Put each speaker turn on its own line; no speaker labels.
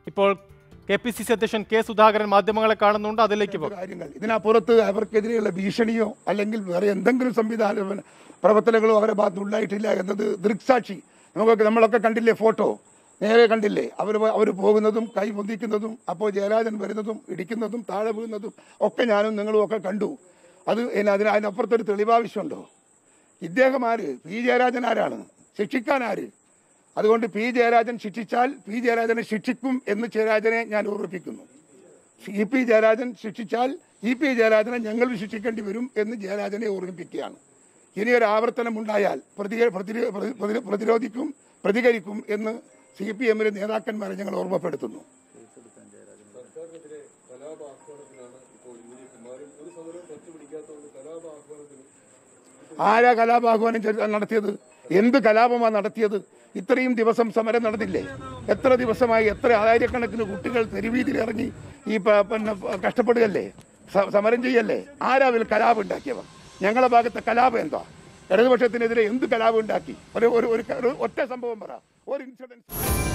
ഇപ്പോൾ K P C C അധ്യക്ഷൻ K Sudhakaran മാധ്യമങ്ങളെ കാണുന്നുണ്ട് അതിലേക്ക് പോകാം
കാര്യങ്ങൾ ഇതിനപ്പുറത്ത് അവർക്കെതിരെയുള്ള ഭീഷണിയോ അല്ലെങ്കിൽ വേറെ എന്തെങ്കിലും സംവിധാന പിന്നെ പ്രവർത്തനങ്ങളോ അവരുടെ ഭാഗത്ത് ഉണ്ടായിട്ടില്ല എന്നത് ദൃക്സാക്ഷി നമുക്കൊക്കെ നമ്മളൊക്കെ കണ്ടില്ലേ ഫോട്ടോ നേരെ കണ്ടില്ലേ അവർ അവർ പോകുന്നതും കൈ പൊന്തിക്കുന്നതും അപ്പോൾ ജയരാജൻ വരുന്നതും ഇടിക്കുന്നതും താഴെ വീഴുന്നതും ഒക്കെ ഞാനും നിങ്ങളും ഒക്കെ കണ്ടു അത് ഇനി അതിന് അതിനപ്പുറത്തൊരു തെളിവാവശ്യമുണ്ടോ ഇദ്ദേഹം ആര് പി ജയരാജൻ ആരാണ് ശിക്ഷിക്കാൻ ആര് അതുകൊണ്ട് പി ജയരാജൻ ശിക്ഷിച്ചാൽ പി ജയരാജനെ ശിക്ഷിക്കും എന്ന് ജയരാജനെ ഞാൻ ഓർമ്മിപ്പിക്കുന്നു ഇ പി ജയരാജൻ ശിക്ഷിച്ചാൽ ഇ പി ജയരാജനെ ഞങ്ങൾ ശിക്ഷിക്കേണ്ടി വരും എന്ന് ജയരാജനെ ഓർമ്മിപ്പിക്കുകയാണ് ഇനി ഒരു ആവർത്തനം ഉണ്ടായാൽ പ്രതിക പ്രതിര- പ്രതി- പ്രതി- പ്രതിരോധിക്കും പ്രതികരിക്കും എന്ന് സി പി എമ്മിലെ നേതാക്കന്മാരെ ഞങ്ങൾ ഓർമ്മപ്പെടുത്തുന്നു ആരാ കലാപാഹ്വാനം ചെയ്ത- നടത്തിയത് എന്ത് കലാപമാണ് നടത്തിയത് ഇത്രയും ദിവസം സമരം നടന്നില്ലേ എത്ര ദിവസമായി എത്ര ആയിരക്കണക്കിന് കുട്ടികൾ തെരുവീതിയിൽ ഇറങ്ങി ഈ പ- പിന്നെ കഷ്ടപ്പെടുകയല്ലേ സ- സമരം ചെയ്യല്ലേ ആരാ അതിൽ കലാപം ഉണ്ടാക്കിയവർ ഞങ്ങളുടെ ഭാഗത്തെ കലാപം എന്താ ഇടതുപക്ഷത്തിനെതിരെ എന്ത് കലാപം ഉണ്ടാക്കി ഒരു ഒരു ഒരു- ഒരു ഒറ്റ സംഭവം പറ ഒരു ഇൻസിഡൻസ്